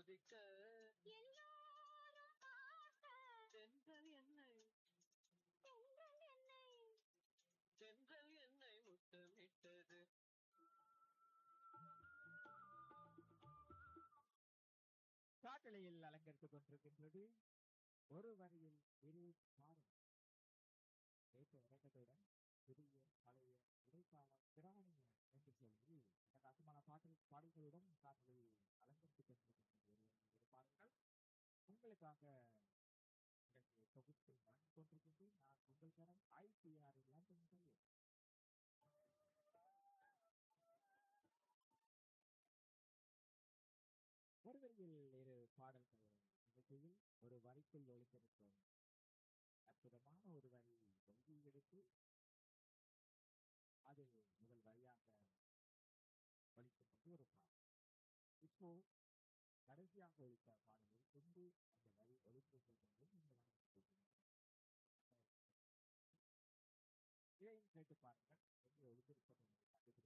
குதிக்க எல்லாரும் பார்க்க தென்றல் என்னை தென்றல் என்னை தென்றல் என்னை முத்தமிட்டது காட்டலையில் அலங்கரித்துக் கொண்டிருக்கின்றது ஒரு வரியில் இரு பாடல் ஏற்ற இறக்கத்துடன் புதிய பழைய இடைக்கால திராவிட என்று சொல்லி அட்டகாசமான பாடல் பாடல்களுடன் காட்டலையில் அலங்கரித்துக் கொண்டிருக்கின்றது ஒரு வரியில் இரு பாடல்கள் உங்களுக்காக எனக்கு தொகுத்து வழங்கிக் கொண்டிருக்கின்றேன் நான் உங்கள் தரம் ஐபிஆர் லண்டன் சொல்லி ஒரு வரியில் இரு பாடல்கள் நிகழ்ச்சியில் ஒரு வரிக்குள் ஒழித்திருக்கும் அற்புதமான ஒரு வரி வெளி எடுத்து அது முதல் வரியாக ஒழிக்கப்பட்டு ஒரு பாடல் இப்போ கடைசியாக ஒழித்த பாடலில் கொண்டு அந்த வரி ஒழித்திருக்கும் கொண்டு நீங்கள் இதையும் கேட்டு பாருங்கள் என்று ஒழித்திருப்பது